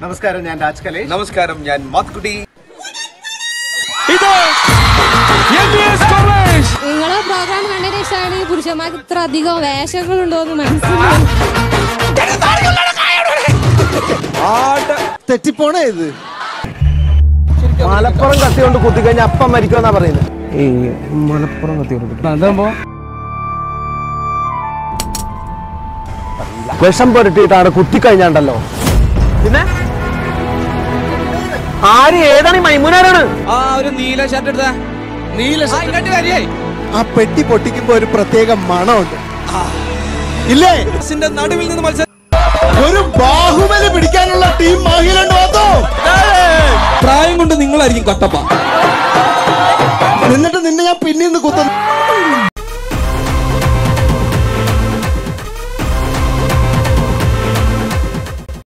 നമസ്കാരം ഞാൻ രാജ് കലേഷ് നമസ്കാരം ഞാൻ മാത്തുക്കുട്ടി നിങ്ങളെ പ്രോഗ്രാം കണ്ടതിന് ശേഷമാണ് ഈ പുരുഷന്മാർക്ക് ഇത്ര അധികം വേഷങ്ങളുണ്ടോന്ന് മനസ്സിലായി തെറ്റിപ്പോണേ ഇത് മലപ്പുറം കത്തി കൊണ്ട് കുത്തിക്കഴിഞ്ഞാൽ അപ്പം മരിക്കുമെന്നാ പറയുന്നത് മലപ്പുറം കത്തി അതാകുമ്പോ വിഷം പുരട്ടിയിട്ടാണ് കുത്തിക്കഴിഞ്ഞാണ്ടല്ലോ പിന്നെ ആര് ഏതാണ് ഈ മൈമുനാരാണ് ആ ഒരു നീല ഷർട്ട് എടുത്താ നീല ഷർട്ട് വരികേ ആ പെട്ടി പൊട്ടിക്കുമ്പോ ഒരു പ്രത്യേക മണമുണ്ട് ഇല്ലേ ബസിന്റെ നടുവിൽ നിന്ന് മത്സരം ഒരു ബാഹുബലി പിടിക്കാനുള്ള ടീം മാഹിലുണ്ടോ അതോ പ്രായം കൊണ്ട് നിങ്ങളായിരിക്കും കട്ടപ്പ എന്നിട്ട് നിന്നെ ഞാൻ പിന്നീന്ന് കുത്തുന്നു